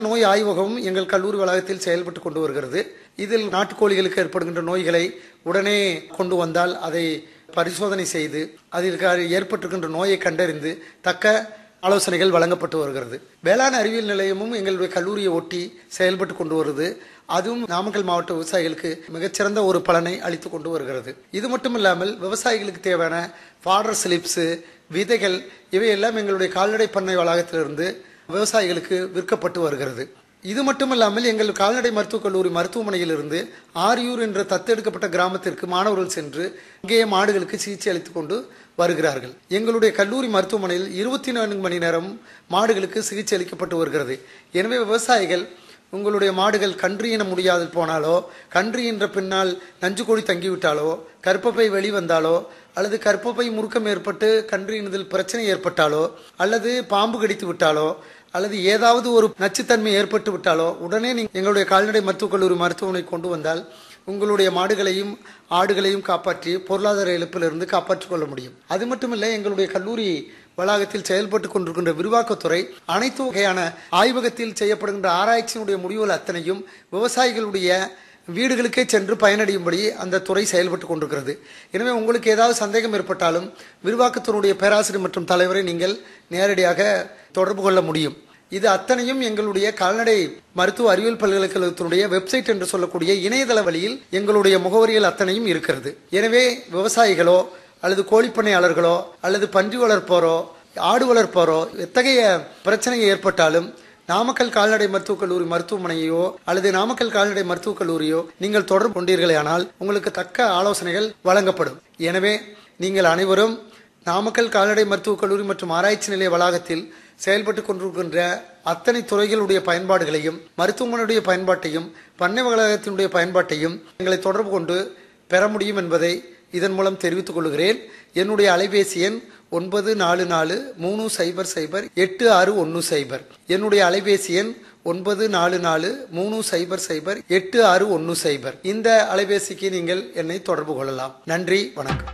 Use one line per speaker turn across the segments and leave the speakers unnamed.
நோய் ஆய்வகம் எங்கள் கல்லூரி வளாகத்தில் செயல்பட்டு கொண்டு வருகிறது இதில் நாட்டுக்கோழிகளுக்கு ஏற்படுகின்ற நோய்களை உடனே கொண்டு வந்தால் அதை பரிசோதனை செய்து அதற்கு ஏற்பட்டிருக்கின்ற நோயை கண்டறிந்து தக்க ஆலோசனைகள் வழங்கப்பட்டு வருகிறது வேளாண் அறிவியல் நிலையமும் எங்களுடைய கல்லூரியை ஒட்டி செயல்பட்டு கொண்டு வருது அதுவும் நாமக்கல் மாவட்ட விவசாயிகளுக்கு மிகச்சிறந்த ஒரு பலனை அளித்து கொண்டு வருகிறது இது மட்டும் இல்லாமல் விவசாயிகளுக்கு தேவையான ஃபாடர் ஸ்லிப்ஸு விதைகள் இவையெல்லாம் எங்களுடைய கால்நடை பண்ணை வளாகத்திலிருந்து விவசாயிகளுக்கு விற்கப்பட்டு வருகிறது இது மட்டுமல்லாமல் எங்கள் கால்நடை மருத்துவக் கல்லூரி மருத்துவமனையிலிருந்து ஆரியூர் என்ற தத்தெடுக்கப்பட்ட கிராமத்திற்கு மாணவர்கள் சென்று அங்கேயே மாடுகளுக்கு சிகிச்சை அளித்துக் கொண்டு வருகிறார்கள் எங்களுடைய கல்லூரி மருத்துவமனையில் இருபத்தி நான்கு மணி நேரம் மாடுகளுக்கு சிகிச்சை அளிக்கப்பட்டு வருகிறது எனவே விவசாயிகள் உங்களுடைய மாடுகள் கன்று ஈன முடியாது போனாலோ கன்று ஈன்ற பின்னால் நஞ்சு கோழி தங்கிவிட்டாலோ கற்பப்பை வெளிவந்தாலோ அல்லது கற்பப்பை முறுக்கம் ஏற்பட்டு கன்று ஈனுதல் பிரச்சனை ஏற்பட்டாலோ அல்லது பாம்பு கடித்து விட்டாலோ அல்லது ஏதாவது ஒரு நச்சுத்தன்மை ஏற்பட்டு விட்டாலோ உடனே நீங்கள் எங்களுடைய கால்நடை மருத்துவக் கல்லூரி மருத்துவமனை கொண்டு வந்தால் உங்களுடைய மாடுகளையும் ஆடுகளையும் காப்பாற்றி பொருளாதார இழப்பிலிருந்து காப்பாற்றிக் கொள்ள முடியும் அது மட்டுமில்லை எங்களுடைய கல்லூரி வளாகத்தில் செயல்பட்டு கொண்டிருக்கின்ற விரிவாக்கத்துறை அனைத்து வகையான ஆய்வகத்தில் செய்யப்படுகின்ற ஆராய்ச்சியினுடைய முடிவுகள் அத்தனையும் விவசாயிகளுடைய வீடுகளுக்கே சென்று பயனடையும்படி அந்த துறை செயல்பட்டு கொண்டிருக்கிறது எனவே உங்களுக்கு ஏதாவது சந்தேகம் ஏற்பட்டாலும் விரிவாக்கத்தினுடைய பேராசிரியர் மற்றும் தலைவரை நீங்கள் நேரடியாக தொடர்பு கொள்ள முடியும் இது அத்தனையும் எங்களுடைய கால்நடை மருத்துவ அறிவியல் பல்கலைக்கழகத்தினுடைய வெப்சைட் என்று சொல்லக்கூடிய இணையதள வழியில் எங்களுடைய முகவரிகள் அத்தனையும் இருக்கிறது எனவே விவசாயிகளோ அல்லது கோழிப்பண்ணையாளர்களோ அல்லது பன்றி வளர்ப்போரோ ஆடு வளர்ப்போரோ எத்தகைய பிரச்சனை ஏற்பட்டாலும் நாமக்கல் கால்நடை மருத்துவக் கல்லூரி மருத்துவமனையோ அல்லது நாமக்கல் கால்நடை மருத்துவக் கல்லூரியோ நீங்கள் தொடர்பு கொண்டீர்களானால் உங்களுக்கு தக்க ஆலோசனைகள் வழங்கப்படும் எனவே நீங்கள் அனைவரும் நாமக்கல் கால்நடை மருத்துவக் கல்லூரி மற்றும் ஆராய்ச்சி நிலைய வளாகத்தில் செயல்பட்டு கொண்டிருக்கின்ற அத்தனை துறைகளுடைய பயன்பாடுகளையும் மருத்துவமனையுடைய பயன்பாட்டையும் பண்ணை வளாகத்தினுடைய பயன்பாட்டையும் எங்களை தொடர்பு கொண்டு பெற முடியும் என்பதை இதன் மூலம் தெரிவித்துக் கொள்கிறேன் என்னுடைய அலைபேசி எண் ஒன்பது நாலு நாலு மூணு சைபர் சைபர் எட்டு ஆறு ஒன்று சைபர் என்னுடைய அலைபேசி எண் ஒன்பது நாலு நாலு மூணு சைபர் சைபர் எட்டு ஆறு ஒன்று சைபர் இந்த அலைபேசிக்கு நீங்கள் என்னை தொடர்பு கொள்ளலாம் நன்றி வணக்கம்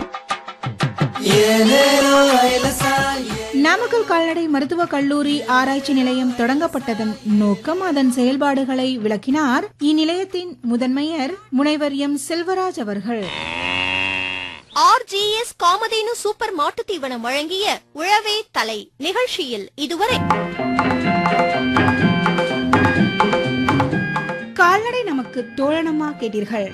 நாமக்கல் கால்நடை மருத்துவக் கல்லூரி ஆராய்ச்சி நிலையம் தொடங்கப்பட்டதன் நோக்கம் அதன் செயல்பாடுகளை விளக்கினார் இந்நிலையத்தின் முதன்மையர் முனைவர் எம் செல்வராஜ் அவர்கள்
ஆர்ஜிஎஸ் காமதேனு சூப்பர் மாட்டுத் தீவனம் வழங்கிய உழவே தலை நிகழ்ச்சியில் இதுவரை
கால்நடை நமக்கு தோழனமா கேட்டீர்கள்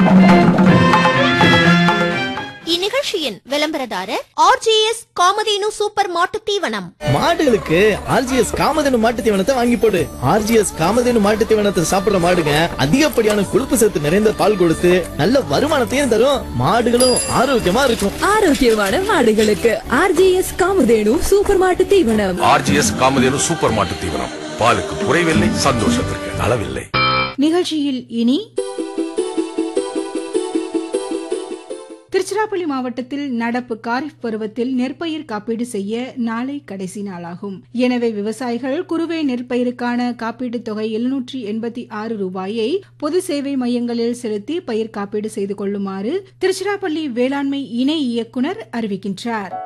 இந்நிகழ்ச்சியின் விளம்பரதாரர் ஆர்ஜிஎஸ் காமதேனு சூப்பர் மாட்டுத் தீவனம்
மாடுகளுக்கு ஆர்ஜிஎஸ் காமதேனு மாட்டு தீவனத்தை வாங்கி போடு ஆர்ஜிஎஸ் காமதேனு மாட்டு தீவனத்தை சாப்பிடுற மாடுங்க அதிகப்படியான கொழுப்பு சத்து நிறைந்த பால் கொடுத்து நல்ல வருமானத்தையும் தரும் மாடுகளும் ஆரோக்கியமா இருக்கும்
ஆரோக்கியமான மாடுகளுக்கு ஆர்ஜிஎஸ் காமதேனு சூப்பர் மாட்டு தீவனம்
ஆர்ஜிஎஸ் காமதேனு சூப்பர் மாட்டு தீவனம் பாலுக்கு குறைவில்லை சந்தோஷத்திற்கு அளவில்லை
நிகழ்ச்சியில் இனி திருச்சிராப்பள்ளி மாவட்டத்தில் நடப்பு காரிஃப் பருவத்தில் நெற்பயிர் காப்பீடு செய்ய நாளை கடைசி நாளாகும் எனவே விவசாயிகள் குறுவை நெற்பயிருக்கான காப்பீட்டுத் தொகை எழுநூற்றி எண்பத்தி ஆறு ரூபாயை பொது சேவை மையங்களில் செலுத்தி பயிர் காப்பீடு செய்து கொள்ளுமாறு திருச்சிராப்பள்ளி வேளாண்மை இணை இயக்குனர் அறிவிக்கின்றார்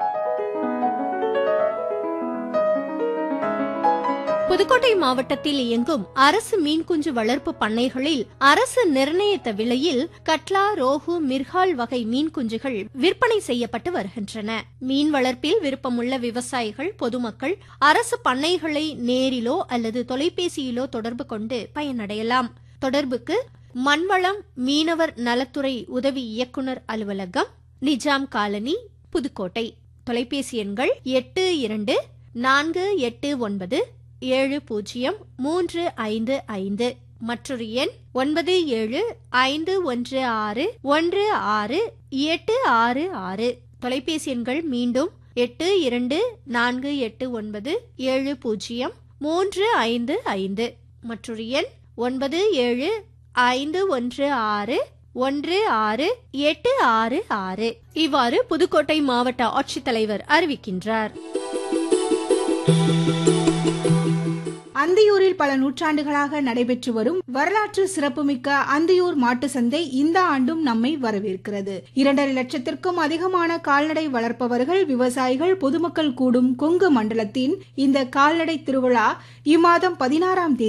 புதுக்கோட்டை மாவட்டத்தில் இயங்கும் அரசு மீன்குஞ்சு வளர்ப்பு பண்ணைகளில் அரசு நிர்ணயித்த விலையில் கட்லா ரோகு மிர்கால் வகை மீன் குஞ்சுகள் விற்பனை செய்யப்பட்டு வருகின்றன மீன் வளர்ப்பில் விருப்பமுள்ள விவசாயிகள் பொதுமக்கள் அரசு பண்ணைகளை நேரிலோ அல்லது தொலைபேசியிலோ தொடர்பு கொண்டு பயனடையலாம் தொடர்புக்கு மண்வளம் மீனவர் நலத்துறை உதவி இயக்குனர் அலுவலகம் நிஜாம் காலனி புதுக்கோட்டை தொலைபேசி எண்கள் எட்டு இரண்டு நான்கு எட்டு ஒன்பது ஏழு பூஜ்ஜியம் மூன்று ஐந்து ஐந்து மற்றொரு எண் ஒன்பது ஏழு ஐந்து ஒன்று ஆறு ஒன்று ஆறு எட்டு ஆறு ஆறு தொலைபேசி எண்கள் மீண்டும் எட்டு இரண்டு நான்கு எட்டு ஒன்பது ஏழு பூஜ்ஜியம் மூன்று ஐந்து ஐந்து மற்றொரு எண் ஒன்பது ஏழு ஐந்து ஒன்று ஆறு ஒன்று ஆறு எட்டு ஆறு ஆறு இவ்வாறு புதுக்கோட்டை மாவட்ட ஆட்சித்தலைவர் அறிவிக்கின்றார்
அந்தியூரில் பல நூற்றாண்டுகளாக நடைபெற்று வரும் வரலாற்று சிறப்புமிக்க அந்தியூர் மாட்டு சந்தை இந்த ஆண்டும் நம்மை வரவேற்கிறது இரண்டரை லட்சத்திற்கும் அதிகமான கால்நடை வளர்ப்பவர்கள் விவசாயிகள் பொதுமக்கள் கூடும் கொங்கு மண்டலத்தின் இந்த கால்நடை திருவிழா இம்மாதம் பதினாறாம் தேதி